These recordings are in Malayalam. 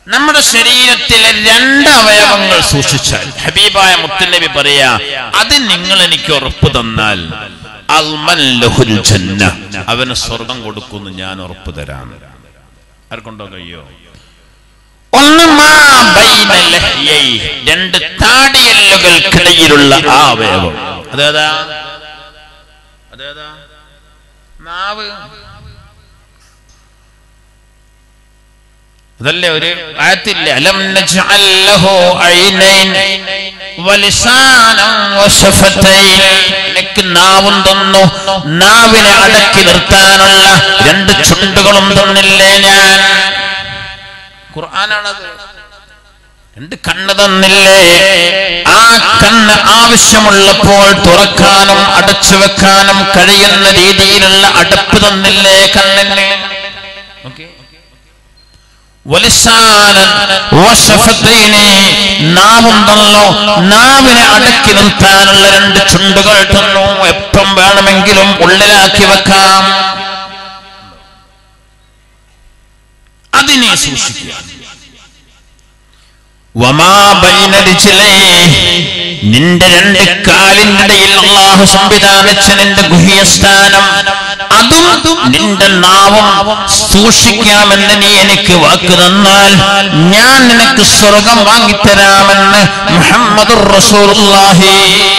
നമ്മുടെ ശരീരത്തിലെ രണ്ട് അവയവങ്ങൾ സൂക്ഷിച്ചാൽ ഹബീബായ മുത്തനബി പറയാ അത് നിങ്ങൾ എനിക്ക് ഉറപ്പ് തന്നാൽ അൽമൻ ലഹുൽ ജന്ന അവന് സ്വർഗം കൊടുക്കുന്നു ഞാൻ ഉറപ്പ് തരാം ആർക്കുണ്ടോ കഴിയോ ഒന്ന് മാ ബൈന ലഹ്യൈ. രണ്ട് താടിയല്ലുകൾക്കിടയിലുള്ള ആ അവയവം അതേതാ അതേതാ നാവ് അതല്ലേ ഒരു ആയത്തില്ലേ അലം നജ്അൽ ലഹു ഐനൈൻ വലിസാനം വശഫതൈൻ നിനക്ക് നാവും തന്നു നാവിനെ അടക്കി നിർത്താനുള്ള രണ്ട് ചുണ്ടുകളും തന്നില്ലേ ഞാൻ ഖുർആനാണത് രണ്ട് കണ്ണ് തന്നില്ലേ ആ കണ്ണ് ആവശ്യമുള്ളപ്പോൾ തുറക്കാനും അടച്ചു വെക്കാനും കഴിയുന്ന രീതിയിലുള്ള അടപ്പ് തന്നില്ലേ കണ്ണിന് ഓക്കെ വലിസാനൻ വശഫത്തൈനി നാവും തന്നു നാവിനെ അടക്കി നിർത്താനുള്ള രണ്ട് ചുണ്ടുകൾ തന്നു എപ്പം വേണമെങ്കിലും ഉള്ളിലാക്കി വെക്കാം അതിനെ സൂക്ഷിക്കുക വമാ ബൈന രിജ്ലൈഹി. നിന്റെ രണ്ട് കാലിനിടയിൽ അള്ളാഹു സംവിധാനിച്ച നിന്റെ ഗുഹ്യസ്ഥാനം അതും നിന്റെ നാവും സൂക്ഷിക്കാമെന്ന് നീ എനിക്ക് വാക്ക് തന്നാൽ ഞാൻ നിനക്ക് സ്വർഗം വാങ്ങിത്തരാമെന്ന് മുഹമ്മദ് റസൂലുള്ളാഹി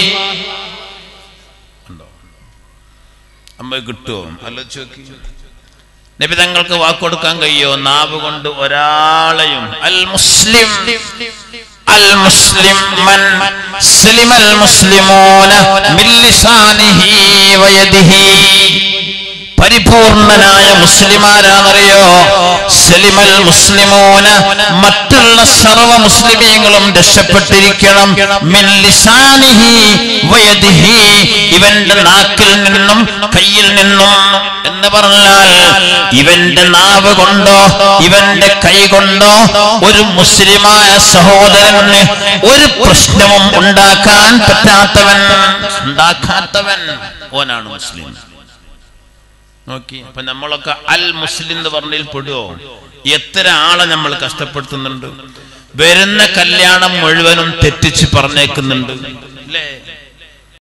അമ്മ കിട്ടുമോ ആലോചിച്ച് നബി തങ്ങൾക്ക് വാക്കൊടുക്കാൻ കഴിയോ നാവ് കൊണ്ട് ഒരാളെയും അൽ മുസ്ലിം അൽ മുസ്ലിം മൻ സലിമൽ മുസ്ലിമൂന മിൻ ലിസാനിഹി വയദിഹി പരിപൂർണനായ മുസ്ലിമാരാണെന്നറിയോ സലിമൽ മുസ്ലിമൂന മറ്റുള്ള സർവ മുസ്ലിമീങ്ങളും രക്ഷപ്പെട്ടിരിക്കണം മിൻ ലിസാനിഹി വയദിഹി ഇവന്റെ നാക്കിൽ നിന്നും കയ്യിൽ നിന്നും എന്ന് പറഞ്ഞാൽ ഇവന്റെ നാവ് കൊണ്ടോ ഇവന്റെ കൈ കൊണ്ടോ ഒരു മുസ്ലിമായ സഹോദരന് ഒരു പ്രശ്നവും ഉണ്ടാക്കാൻ പറ്റാത്തവൻ ഉണ്ടാക്കാത്തവൻ ഓനാണ് മുസ്ലിം നോക്കി അപ്പൊ നമ്മളൊക്കെ അൽ മുസ്ലിം എന്ന് പറഞ്ഞതിൽ പെടുവോ എത്ര ആളെ നമ്മൾ കഷ്ടപ്പെടുത്തുന്നുണ്ട് വരുന്ന കല്യാണം മുഴുവനും തെറ്റിച്ച് പറഞ്ഞേക്കുന്നുണ്ട്